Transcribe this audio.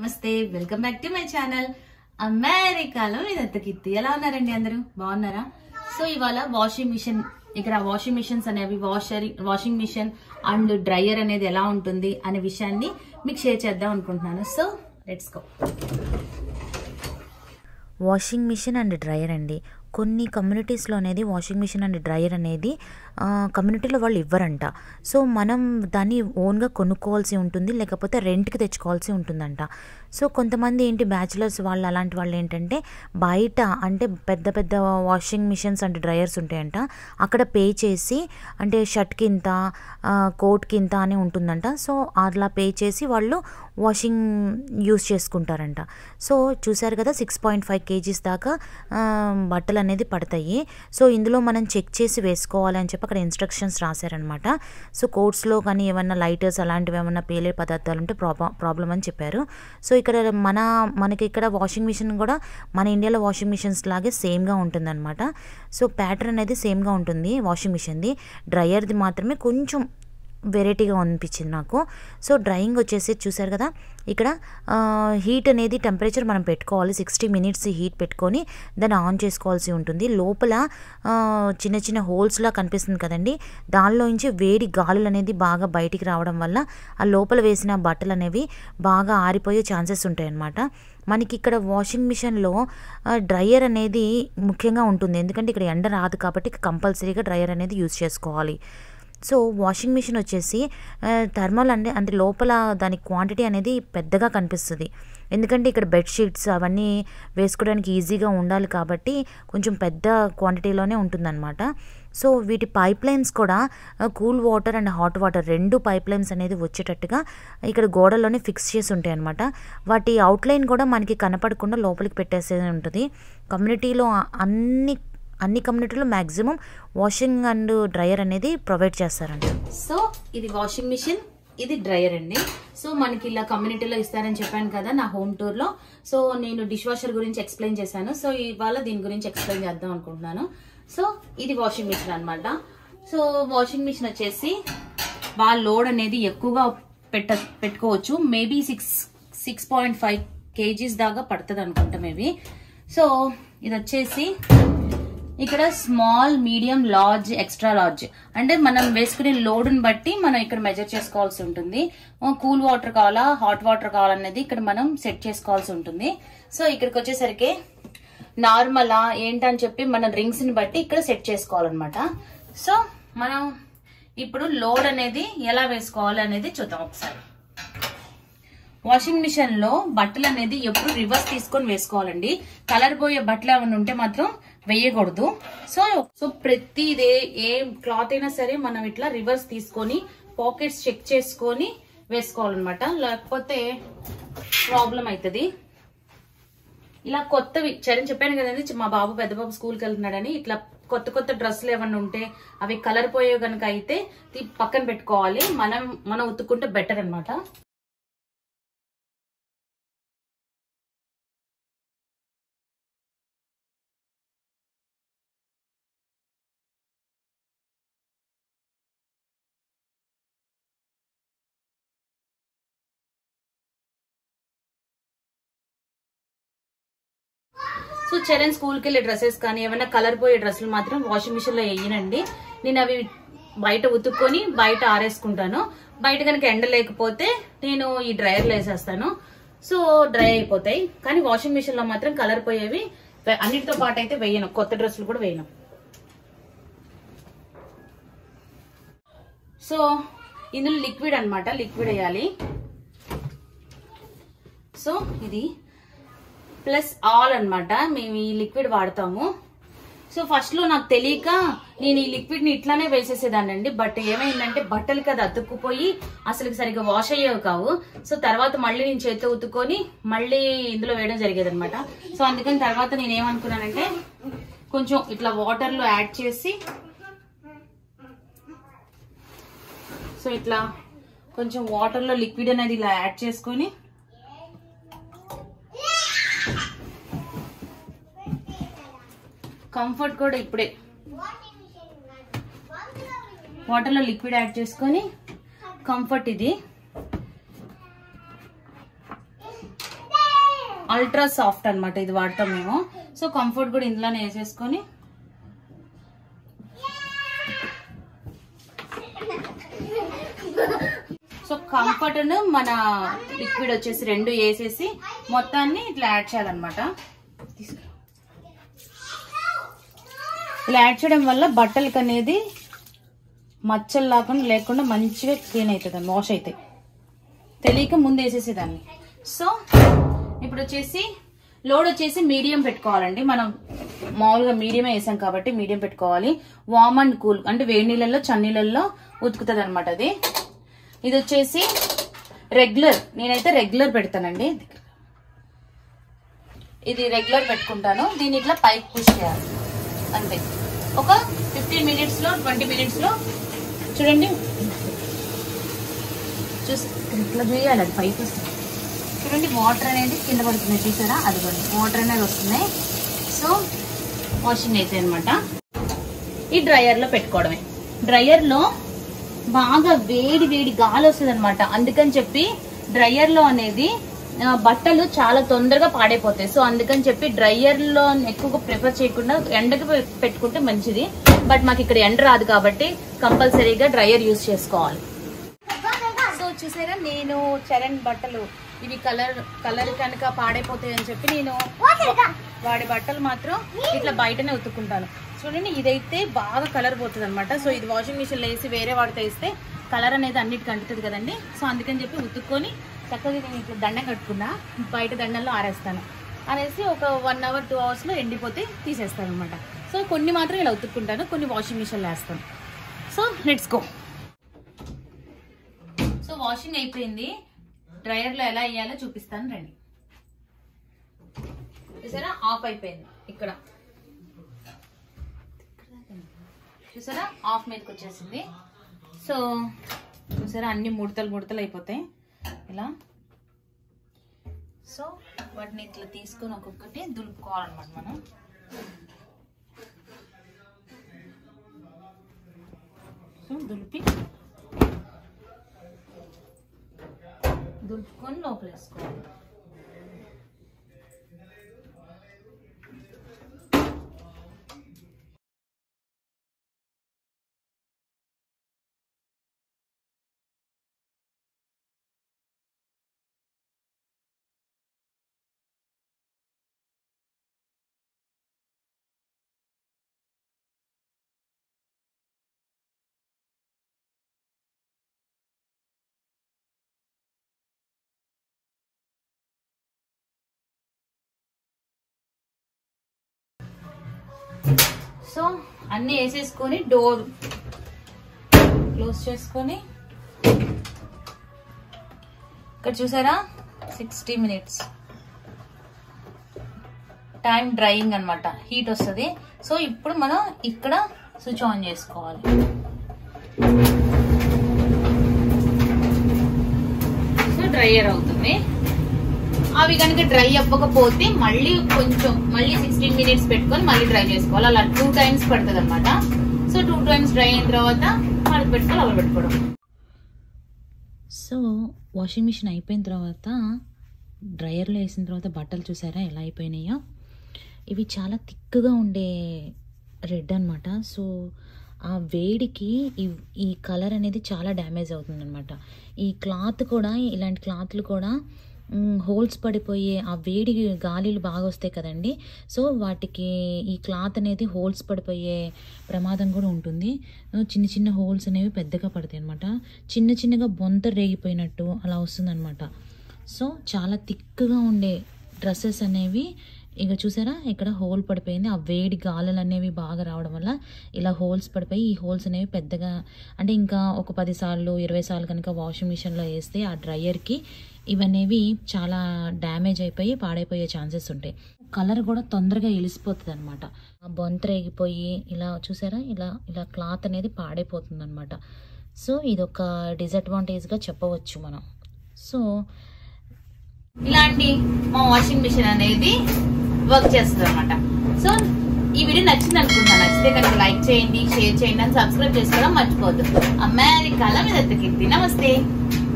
నమస్తే welcome back to my channel అమెరికాలో మీ దత్తకిత్తి ఎలా ఉన్నారండి అందరూ బాగున్నారా సో ఇవాళ వాషింగ్ మిషన్ ఇక్కడ వాషింగ్ మిషన్స్ అనేవి washer washing machine and dryer అనేది ఎలా ఉంటుంది అనే విషయాన్ని మీకు షేర్ చేద్దాం అనుకుంటున్నాను so let's go washing machine and dryer అండి కొన్ని కమ్యూనిటీస్లో అనేది వాషింగ్ మిషన్ అండ్ డ్రయర్ అనేది ఆ, కమ్యూనిటీలో వాళ్ళు ఇవ్వరంట సో మనం దాన్ని ఓన్గా కొనుక్కోవాల్సి ఉంటుంది లేకపోతే రెంట్కి తెచ్చుకోవాల్సి ఉంటుందంట సో కొంతమంది ఏంటి బ్యాచిలర్స్ వాళ్ళు అలాంటి వాళ్ళు ఏంటంటే బయట అంటే పెద్ద పెద్ద వాషింగ్ మిషన్స్ అండ్ డ్రయర్స్ ఉంటాయంట అక్కడ పే చేసి అంటే షర్ట్కి ఇంత ఆ, కోట్కి ఇంత అని ఉంటుందంట సో అట్లా పే చేసి వాళ్ళు వాషింగ్ యూస్ చేసుకుంటారంట సో చూసారు కదా సిక్స్ పాయింట్ ఫైవ్ కేజీస్ దాకా ఆ, బట్టలు అనేది పడతాయి సో ఇందులో మనం చెక్ చేసి వేసుకోవాలి అని చెప్పి అక్కడ ఇన్స్ట్రక్షన్స్ రాశారనమాట సో కోట్స్లో కానీ ఏమన్నా లైటర్స్ అలాంటివి ఏమన్నా పేలే పదార్థాలు ఉంటే ప్రాబ్లం ప్రాబ్లం అని చెప్పారు సో ఇక్కడ మన మనకి ఇక్కడ వాషింగ్ మిషన్ కూడా మన ఇండియాలో వాషింగ్ మిషన్స్ లాగే సేమ్గా ఉంటుందన్నమాట సో ప్యాటర్న్ అనేది సేమ్గా ఉంటుంది వాషింగ్ మిషన్ది డ్రయర్ది మాత్రమే కొంచెం వెరైటీగా అనిపించింది నాకు సో డ్రైయింగ్ వచ్చేసి చూసారు కదా ఇక్కడ హీట్ అనేది టెంపరేచర్ మనం పెట్టుకోవాలి సిక్స్టీ మినిట్స్ హీట్ పెట్టుకొని దాన్ని ఆన్ చేసుకోవాల్సి ఉంటుంది లోపల ఆ, చిన్న చిన్న హోల్స్లా కనిపిస్తుంది కదండి దానిలోంచి వేడి గాలులు అనేది బాగా బయటికి రావడం వల్ల ఆ లోపల వేసిన బట్టలు అనేవి బాగా ఆరిపోయే ఛాన్సెస్ ఉంటాయి అన్నమాట మనకి ఇక్కడ వాషింగ్ మిషన్లో డ్రయర్ అనేది ముఖ్యంగా ఉంటుంది ఎందుకంటే ఇక్కడ ఎండ రాదు కాబట్టి కంపల్సరీగా డ్రయర్ అనేది యూజ్ చేసుకోవాలి సో వాషింగ్ మిషన్ వచ్చేసి థర్మల్ అంటే అంటే లోపల దాని క్వాంటిటీ అనేది పెద్దగా కనిపిస్తుంది ఎందుకంటే ఇక్కడ బెడ్షీట్స్ అవన్నీ వేసుకోవడానికి ఈజీగా ఉండాలి కాబట్టి కొంచెం పెద్ద క్వాంటిటీలోనే ఉంటుందన్నమాట సో వీటి పైప్ లైన్స్ కూడా cool water and hot water రెండు పైప్ లైన్స్ అనేది వచ్చేటట్టుగా ఇక్కడ గోడల్లోనే ఫిక్స్ చేసి ఉంటాయి అనమాట వాటి అవుట్లైన్ కూడా మనకి కనపడకుండా లోపలికి పెట్టేసేది ఉంటుంది కమ్యూనిటీలో అన్ని అన్ని కమ్యూనిటీలో మ్యాక్సిమం వాషింగ్ అండ్ డ్రయర్ అనేది ప్రొవైడ్ చేస్తారంట సో ఇది వాషింగ్ మిషన్ ఇది డ్రైయర్ అండి సో మనకి ఇలా కమ్యూనిటీలో ఇస్తారని చెప్పాను కదా నా హోమ్ టూర్ లో సో నేను డిష్ వాషర్ గురించి ఎక్స్ప్లెయిన్ చేశాను సో ఇవాళ దీని గురించి ఎక్స్ప్లెయిన్ చేద్దాం అనుకుంటున్నాను సో ఇది వాషింగ్ మిషన్ అన్నమాట సో వాషింగ్ మిషన్ వచ్చేసి బాగా లోడ్ అనేది ఎక్కువగా పెట్ట పెట్టుకోవచ్చు maybe six six point five kgs దాకా పడుతుంది అనుకుంటా మేబీ సో ఇది వచ్చేసి ఇక్కడ small medium large extra large అంటే మనం వేసుకునే లోడ్ని బట్టి మనం ఇక్కడ మెజర్ చేసుకోవాల్సి ఉంటుంది కూల్ వాటర్ కావాలా హాట్ వాటర్ కావాలనేది ఇక్కడ మనం సెట్ చేసుకోవాల్సి ఉంటుంది సో ఇక్కడికి వచ్చేసరికి నార్మలా ఏంటని చెప్పి మన రింగ్స్ ని బట్టి ఇక్కడ సెట్ చేసుకోవాలన్నమాట సో మనం ఇప్పుడు లోడ్ అనేది ఎలా వేసుకోవాలి అనేది చూద్దాం ఒకసారి వాషింగ్ మిషన్ లో బట్టలు అనేది ఎప్పుడు రివర్స్ తీసుకొని వేసుకోవాలండి కలర్ పోయే బట్టలు ఏమైనా ఉంటే మాత్రం వేయకూడదు సో సో ప్రతిదే ఏ క్లాత్ అయినా సరే మనం ఇట్లా రివర్స్ తీసుకొని పాకెట్స్ చెక్ చేసుకొని వేసుకోవాలన్నమాట లేకపోతే ప్రాబ్లం అవుతుంది ఇలా కొత్తవి చరణ్ చెప్పాను కదండి మా బాబు పెద్ద బాబు స్కూల్కి వెళ్తున్నాడని ఇట్లా కొత్త కొత్త డ్రెస్సులు ఏమన్నా ఉంటే అవి కలర్ పోయే కనుక అయితే తీ- పక్కన పెట్టుకోవాలి మనం మనం ఉతుక్కుంటే బెటర్ అన్నమాట సో చరణ్ స్కూల్కి వెళ్ళే డ్రెస్సెస్ కానీ ఏమైనా కలర్ పోయే డ్రెస్సులు మాత్రం వాషింగ్ మిషన్ లో వేయనండి నేను అవి బయట ఉతుక్కొని బయట ఆరేసుకుంటాను బయట కనుక ఎండ లేకపోతే నేను ఈ డ్రైయర్లో వేసేస్తాను సో డ్రై అయిపోతాయి కానీ వాషింగ్ మిషన్ లో మాత్రం కలర్ పోయేవి వే- అన్నిటితో పాటు అయితే వేయను కొత్త డ్రెస్సులు కూడా వేయను సో ఇందులో లిక్విడ్ అన్నమాట లిక్విడ్ వేయాలి సో ఇది ప్లస్ ఆల్ అన్నమాట మేము ఈ లిక్విడ్ వాడతాము సో ఫస్ట్ లో నాకు తెలియక నేను ఈ లిక్విడ్ ని ఇట్లానే వేసేసేదాన్ని అండి బట్ ఏమైందంటే బట్టలకి అది అతుక్కుపోయి అసలు సరిగ్గా వాష్ అయ్యేవి కావు సో తర్వాత మళ్ళీ నేను చేతితో ఉతుక్కొని మళ్ళీ ఇందులో వేయడం జరిగేది అనమాట సో అందుకని తర్వాత నేను ఏమనుకున్నానంటే కొంచెం ఇట్లా వాటర్ లో యాడ్ చేసి సో ఇట్లా కొంచెం వాటర్ లో లిక్విడ్ అనేది ఇలా యాడ్ చేసుకొని కంఫర్ట్ కూడా ఇప్పుడే వాటర్లో లిక్విడ్ యాడ్ చేసుకొని కంఫర్ట్ ఇది అల్ట్రా సాఫ్ట్ అన్నమాట ఇది వాడతాం మేము సో కంఫర్ట్ కూడా ఇందులోనే వేసేసుకొని సో కంఫర్ట్ మన లిక్విడ్ వచ్చేసి రెండు వేసేసి మొత్తాన్ని ఇట్లా యాడ్ చేయాలన్నమాట తీసుకురా. ఇలా యాడ్ చేయడం వల్ల బట్టలకి అనేది మచ్చలు లేకుండా లేకుండా మంచిగా క్లీన్ అవుతుంది వాష్ అవుతాయి తెలియక ముందు వేసేసేదాన్ని సో ఇప్పుడు వచ్చేసి లోడ్ వచ్చేసి మీడియం పెట్టుకోవాలండి మనం మామూలుగా మీడియం వేసాం కాబట్టి మీడియం పెట్టుకోవాలి వామ్ అండ్ కూల్ అంటే వేడి నీళ్ళల్లో చన్నీళ్ళల్లో ఉతుకుతుంది అనమాట అది ఇది వచ్చేసి రెగ్యులర్ నేనైతే రెగ్యులర్ పెడతానండి ఇది రెగ్యులర్ పెట్టుకుంటాను దీన్ని ఇట్లా పైకి పుష్ చేయాలి అంతే ఒక ఫిఫ్టీన్ మినిట్స్ లో ట్వంటీ మినిట్స్ లో చూడండి చూసి ఇట్లా చేయాలి అది పైకి వస్తుంది చూడండి వాటర్ అనేది కింద పడుతున్నాయి చూసారా అది కూడా వాటర్ అనేది వస్తున్నాయి సో వాషింగ్ అయితే అనమాట ఈ డ్రయర్ లో పెట్టుకోవడమే డ్రయర్ లో బాగా వేడి వేడి గాలి వస్తుంది అనమాట అందుకని చెప్పి డ్రయర్ లో అనేది ఆ, బట్టలు చాలా తొందరగా పాడైపోతాయి సో అందుకని చెప్పి డ్రయర్ లో ఎక్కువగా ప్రిఫర్ చేయకుండా ఎండకు పె- పెట్టుకుంటే మంచిది బట్ మాకు ఇక్కడ ఎండ రాదు కాబట్టి కంపల్సరీగా డ్రయర్ యూజ్ చేసుకోవాలి సో చూసారా నేను చరణ్ బట్టలు ఇవి కలర్ కలర్ కనుక పాడైపోతాయి అని చెప్పి నేను వాడి బట్టలు మాత్రం ఇట్లా బయటనే ఉతుక్కుంటాను చూడండి ఇదైతే బాగా కలర్ పోతుంది అనమాట సో ఇది వాషింగ్ మిషన్ వేసి వేరే వాడితే ఇస్తే కలర్ అనేది అన్నిటికి అంటుతుంది కదండి సో అందుకని చెప్పి ఉతుక్కొని చక్కగా నేను ఇట్లా దండం కట్టుకున్నా బయట దండంలో ఆరేస్తాను అనేసి ఒక వన్ అవర్ టూ అవర్స్లో ఎండిపోతే తీసేస్తాను అనమాట సో కొన్ని మాత్రం ఇలా ఉతుక్కుంటాను కొన్ని వాషింగ్ మిషన్లో వేస్తాను so let's go so washing అయిపోయింది డ్రయర్ లో ఎలా వేయాలో చూపిస్తాను రండి చూసారా ఆఫ్ అయిపోయింది ఇక్కడ చూసారా ఆఫ్ మీదకి వచ్చేసింది సో చూసారా అన్ని ముడతలు ముడతలు అయిపోతాయి ఇలా సో వాటిని ఇట్లా తీసుకొని ఒక్కొక్కటి దులుపుకోవాలన్నమాట మనం సో దులిపి దులుపుకొని లోపల వేసుకోవాలి సో అన్ని వేసేసుకొని డోర్ క్లోజ్ చేసుకొని ఇక్కడ చూసారా సిక్స్టీ మినిట్స్ టైం డ్రైయింగ్ అన్నమాట హీట్ వస్తుంది సో ఇప్పుడు మనం ఇక్కడ స్విచ్ ఆన్ చేసుకోవాలి సో డ్రైయర్ అవుతుంది అవి కనుక డ్రై అవ్వకపోతే మళ్ళీ కొంచెం మళ్ళీ సిక్స్టీన్ మినిట్స్ పెట్టుకొని మళ్ళీ డ్రై చేసుకోవాలి అలా టూ టైమ్స్ పడుతుంది అనమాట సో టూ టైమ్స్ డ్రై అయిన తర్వాత మళ్ళీ పెట్టుకోవాలి అలా పెట్టుకోవడం సో వాషింగ్ మిషన్ అయిపోయిన తర్వాత డ్రయర్లో వేసిన తర్వాత బట్టలు చూసారా ఎలా అయిపోయినాయో ఇవి చాలా థిక్గా ఉండే రెడ్ అనమాట సో ఆ వేడికి ఈ ఈ కలర్ అనేది చాలా డ్యామేజ్ అవుతుంది అనమాట ఈ క్లాత్ కూడా ఇలాంటి క్లాత్లు కూడా హోల్స్ పడిపోయే ఆ వేడి గాలిలు బాగా వస్తాయి కదండి సో వాటికి ఈ క్లాత్ అనేది హోల్స్ పడిపోయే ప్రమాదం కూడా ఉంటుంది చిన్న చిన్న హోల్స్ అనేవి పెద్దగా పడతాయి అనమాట చిన్న చిన్నగా బొంత రేగిపోయినట్టు అలా వస్తుందన్నమాట సో చాలా థిక్గా ఉండే డ్రెస్సెస్ అనేవి ఇక చూసారా ఇక్కడ హోల్ పడిపోయింది ఆ వేడి గాలులు అనేవి బాగా రావడం వల్ల ఇలా హోల్స్ పడిపోయి ఈ హోల్స్ అనేవి పెద్దగా అంటే ఇంకా ఒక పది సార్లు ఇరవై సార్లు కనుక వాషింగ్ మిషన్లో వేస్తే ఆ డ్రయర్కి ఇవనేవి చాలా డ్యామేజ్ అయిపోయి పాడైపోయే ఛాన్సెస్ ఉంటాయి కలర్ కూడా తొందరగా ఎలిసిపోతుంది అనమాట ఆ బొంత రేగిపోయి ఇలా చూసారా ఇలా ఇలా క్లాత్ అనేది పాడైపోతుంది అనమాట సో ఇదొక డిసడ్వాంటేజ్గా చెప్పవచ్చు మనం సో ఇలాంటి మా వాషింగ్ మిషన్ అనేది వర్క్ చేస్తుంది అనమాట సో ఈ వీడియో నచ్చింది అనుకుంటున్నాను నచ్చితే కనుక లైక్ చేయండి షేర్ చేయండి అని సబ్స్క్రైబ్ చేసుకోవడం మర్చిపోవద్దు అమెరికాలో మీద ఎత్తుకింది నమస్తే